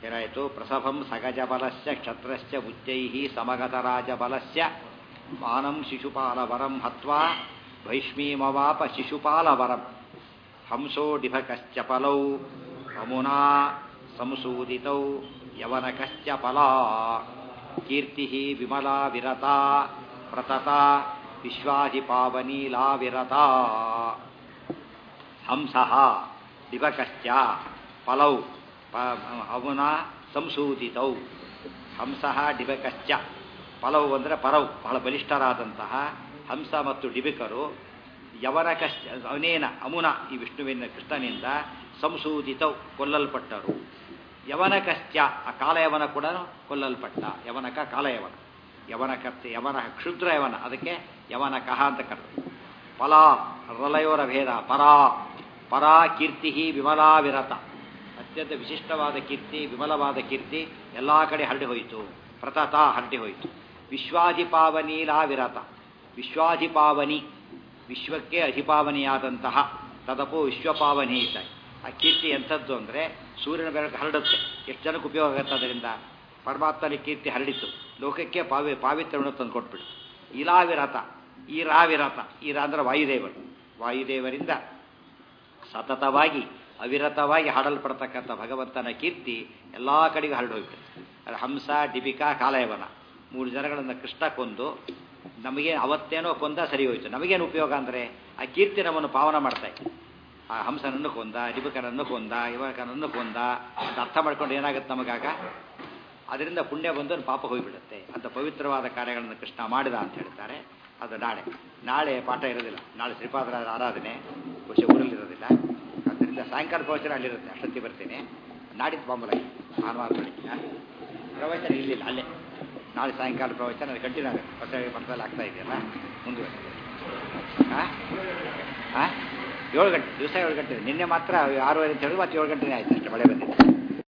ಏನಾಯಿತು ಪ್ರಸಭಂ ಸಗಜಬಲಸ್ಯ ಕ್ಷತ್ರಶ್ಚ ಉಚ್ಚೈಃ ಸಮಗತರಾಜಬಲಸ್ಯ ಮಾನಂ ಶಿಶುಪಾಲವರಂ ಹತ್ವಾ ಭೈಷ್ಮೀಮವಾಪ ಶಿಶುಪಾಲವರಂ ಹಂಸೋ ಡಿಭಕಶ್ಚ ಫಲೌ ಅಮುನಾ ಸಂಸೂದಿತೌ ಯವನಕಶ್ಚ ಫಲಾ ಕೀರ್ತಿ ವಿಮಲಾ ವಿರತಾ ಪ್ರತತಾ ವಿಶ್ವಾಧಿಪಾವನೀಲಾ ವಿರತಾ ಹಂಸಃ ದಿವಕಶ್ಚ ಫಲೌ ಪ- ಅವುನ ಸಂಸೂದಿತೌ ಹಂಸಃ ಡಿಬಕಶ್ಚ ಫಲವು ಅಂದರೆ ಪರವು ಬಹಳ ಬಲಿಷ್ಠರಾದಂತಹ ಹಂಸ ಮತ್ತು ಡಿಬಿಕರು ಯವನಕಶ್ಚ ಅವನೇನ ಅಮುನ ಈ ವಿಷ್ಣುವಿನ ಕೃಷ್ಣನಿಂದ ಸಂಸೂದಿತೌ ಕೊಲ್ಲಲ್ಪಟ್ಟರು ಯವನಕಶ್ಚ ಆ ಕಾಲಯವನ ಕೂಡ ಕೊಲ್ಲಲ್ಪಟ್ಟ ಯವನಕ ಕಾಲಯವನ ಯವನಕ ಯವನ ಕ್ಷುದ್ರ ಯವನ ಅದಕ್ಕೆ ಯವನಕಃ ಅಂತ ಕರೆದು ಫಲ ರಲಯೋರ ಭೇದ ಪರಾ ಪರಾ ಕೀರ್ತಿ ವಿಮಲಾ ವಿರತ ಅತ್ಯಂತ ವಿಶಿಷ್ಟವಾದ ಕೀರ್ತಿ ವಿಮಲವಾದ ಕೀರ್ತಿ ಎಲ್ಲ ಕಡೆ ಹರಡಿ ಹೋಯಿತು ಪ್ರತತ ಹರಡಿ ಹೋಯಿತು ವಿಶ್ವಾಧಿಪಾವನೀಲಾ ವಿರತ ವಿಶ್ವಾಧಿಪಾವನಿ ವಿಶ್ವಕ್ಕೆ ಅಧಿಪಾವನಿಯಾದಂತಹ ತದಪು ವಿಶ್ವಪಾವನಿ ಇದ್ದ ಆ ಕೀರ್ತಿ ಎಂಥದ್ದು ಅಂದರೆ ಸೂರ್ಯನ ಬೆಳಕು ಹರಡುತ್ತೆ ಎಷ್ಟು ಜನಕ್ಕೆ ಉಪಯೋಗ ಆಗುತ್ತೆ ಅದರಿಂದ ಪರಮಾತ್ಮನ ಕೀರ್ತಿ ಹರಡಿತು ಲೋಕಕ್ಕೆ ಪಾವಿ ಪಾವಿತ್ರ್ಯವನ್ನು ತಂದು ಕೊಟ್ಬಿಡು ಇಲಾವಿರತ ಈ ರಾವಿರತ ಈ ರಾ ಅಂದ್ರೆ ವಾಯುದೇವರು ವಾಯುದೇವರಿಂದ ಸತತವಾಗಿ ಅವಿರತವಾಗಿ ಹಾಡಲ್ಪಡ್ತಕ್ಕಂಥ ಭಗವಂತನ ಕೀರ್ತಿ ಎಲ್ಲ ಕಡೆಗೂ ಹರಡು ಹೋಗ್ಬಿಡುತ್ತೆ ಅದು ಹಂಸ ಡಿಬಿಕಾ ಕಾಲಯವನ ಮೂರು ಜನಗಳನ್ನು ಕೃಷ್ಣ ಕೊಂದು ನಮಗೆ ಅವತ್ತೇನೋ ಕೊಂದ ಸರಿ ಹೋಯಿತು ನಮಗೇನು ಉಪಯೋಗ ಅಂದರೆ ಆ ಕೀರ್ತಿ ನಮ್ಮನ್ನು ಪಾವನ ಮಾಡ್ತಾ ಇತ್ತು ಆ ಹಂಸನನ್ನು ಕೊಂದ ಡಿಬಿಕನನ್ನು ಕೊಂದ ಯುವಕನನ್ನು ಕೊಂದ ಅಂತ ಅರ್ಥ ಮಾಡ್ಕೊಂಡು ಏನಾಗುತ್ತೆ ನಮಗಾಗ ಅದರಿಂದ ಪುಣ್ಯ ಬಂದು ಪಾಪ ಹೋಗಿಬಿಡುತ್ತೆ ಅಂತ ಪವಿತ್ರವಾದ ಕಾರ್ಯಗಳನ್ನು ಕೃಷ್ಣ ಮಾಡಿದ ಅಂತ ಹೇಳ್ತಾರೆ ಅದು ನಾಳೆ ನಾಳೆ ಪಾಠ ಇರೋದಿಲ್ಲ ನಾಳೆ ಶ್ರೀಪಾದರ ಆರಾಧನೆ ಬಹುಶಃ ಊರಲ್ಲಿರೋದಿಲ್ಲ ಅದರಿಂದ ಸಾಯಂಕಾಲ ಪ್ರವಚನ ಅಲ್ಲಿರುತ್ತೆ ಅಷ್ಟೊತ್ತಿ ಬರ್ತೀನಿ ನಾಡಿದ್ದು ಬಾಂಬುಲಾಗಿ ಭಾನುವಾರ ಬೆಳಿಗ್ಗೆ ಆ? ಪ್ರವಚನ ಇಲ್ಲಿಲ್ಲ ಅಲ್ಲೇ ನಾಳೆ ಸಾಯಂಕಾಲ ಪ್ರವಚನ ಅದು ಕಂಟಿನ್ಯೂ ಆಗುತ್ತೆ ಹೊಸ ಮನಸ್ಸಲ್ಲಿ ಆಗ್ತಾ ಇದೆಯಲ್ಲ ಮುಂದುವರೆ ಹಾಂ ಹಾಂ ಏಳು ಗಂಟೆ ದಿವಸ ಏಳು ಗಂಟೆ ನಿನ್ನೆ ಮಾತ್ರ ಆರೂವರೆ ಅಂತ ಹೇಳಿ ಮತ್ತೆ ಏಳು ಗಂಟೆನೇ ಆಯ್ತು ಅಷ್ಟೇ ಮಳೆ ಬಂದಿದೆ